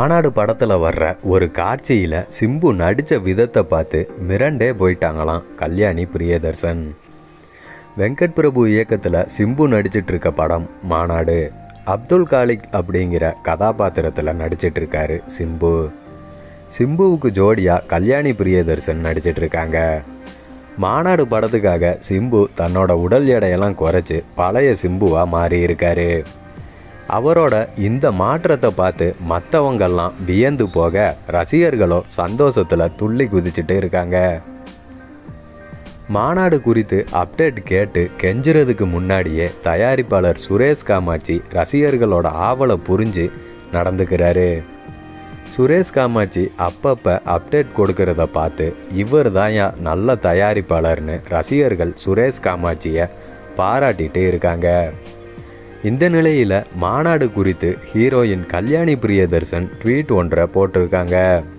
மாநாடு படத்தில் வர்ற ஒரு காட்சியில் சிம்பு நடித்த விதத்தை பார்த்து மிரண்டே போயிட்டாங்களாம் கல்யாணி பிரியதர்சன் வெங்கட் பிரபு இயக்கத்தில் சிம்பு நடிச்சிட்டு இருக்க படம் மாநாடு அப்துல் காலிக் அப்படிங்கிற கதாபாத்திரத்தில் நடிச்சிட்டு இருக்காரு சிம்பு சிம்புவுக்கு ஜோடியாக கல்யாணி பிரியதர்சன் நடிச்சிட்டு இருக்காங்க மாநாடு படத்துக்காக சிம்பு தன்னோட உடல் எடையெல்லாம் குறைச்சி பழைய சிம்புவாக மாறி இருக்காரு அவரோட இந்த மாற்றத்தை பார்த்து மற்றவங்கெல்லாம் வியந்து போக ரசிகர்களோ சந்தோஷத்தில் துள்ளி குதிச்சுட்டு இருக்காங்க மாநாடு குறித்து அப்டேட் கேட்டு கெஞ்சுறதுக்கு முன்னாடியே தயாரிப்பாளர் சுரேஷ் காமாட்சி ரசிகர்களோட ஆவலை புரிஞ்சு நடந்துக்கிறாரு சுரேஷ் காமாட்சி அப்பப்போ அப்டேட் கொடுக்கறத பார்த்து இவர் தான்யா நல்ல தயாரிப்பாளர்னு ரசிகர்கள் சுரேஷ் காமாட்சியை பாராட்டிட்டு இருக்காங்க இந்த நிலையில் மாநாடு குறித்து ஹீரோயின் கல்யாணி பிரியதர்சன் ட்வீட் ஒன்றை போட்டிருக்காங்க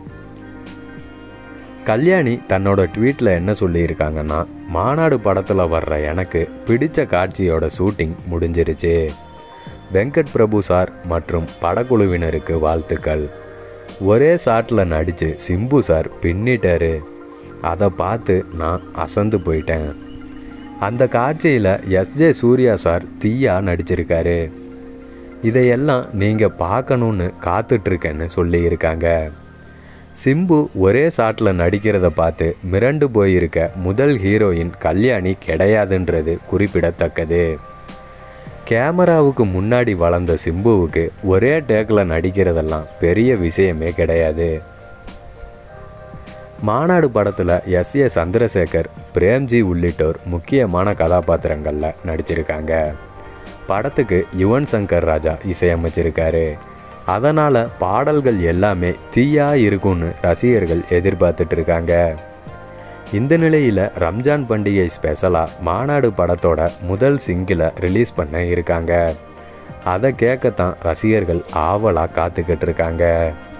கல்யாணி தன்னோட ட்வீட்டில் என்ன சொல்லியிருக்காங்கன்னா மாநாடு படத்தில் வர்ற எனக்கு பிடிச்ச காட்சியோட ஷூட்டிங் முடிஞ்சிருச்சு வெங்கட் பிரபு சார் மற்றும் படக்குழுவினருக்கு வாழ்த்துக்கள் ஒரே ஷாட்டில் நடித்து சிம்பு சார் பின்னிட்டாரு அதை பார்த்து நான் அசந்து போயிட்டேன் அந்த காட்சியில் எஸ்ஜே சூர்யா சார் தீயா நடிச்சிருக்காரு இதையெல்லாம் நீங்கள் பார்க்கணுன்னு காத்துட்ருக்கேன்னு சொல்லியிருக்காங்க சிம்பு ஒரே ஷாட்டில் நடிக்கிறத பார்த்து மிரண்டு போயிருக்க முதல் ஹீரோயின் கல்யாணி கிடையாதுன்றது குறிப்பிடத்தக்கது கேமராவுக்கு முன்னாடி வளர்ந்த சிம்புவுக்கு ஒரே டேக்கில் நடிக்கிறதெல்லாம் பெரிய விஷயமே கிடையாது மாநாடு படத்தில் எஸ் ஏ சந்திரசேகர் பிரேம்ஜி உள்ளிட்டோர் முக்கியமான கதாபாத்திரங்களில் நடிச்சிருக்காங்க படத்துக்கு யுவன் சங்கர் ராஜா இசையமைச்சிருக்காரு அதனால் பாடல்கள் எல்லாமே தீயா இருக்கும்னு ரசிகர்கள் எதிர்பார்த்துட்டு இருக்காங்க இந்த நிலையில் ரம்ஜான் பண்டிகை ஸ்பெஷலாக மாநாடு படத்தோட முதல் சிங்கிளை ரிலீஸ் பண்ண இருக்காங்க அதை கேட்கத்தான் ரசிகர்கள் ஆவலாக காத்துக்கிட்டு இருக்காங்க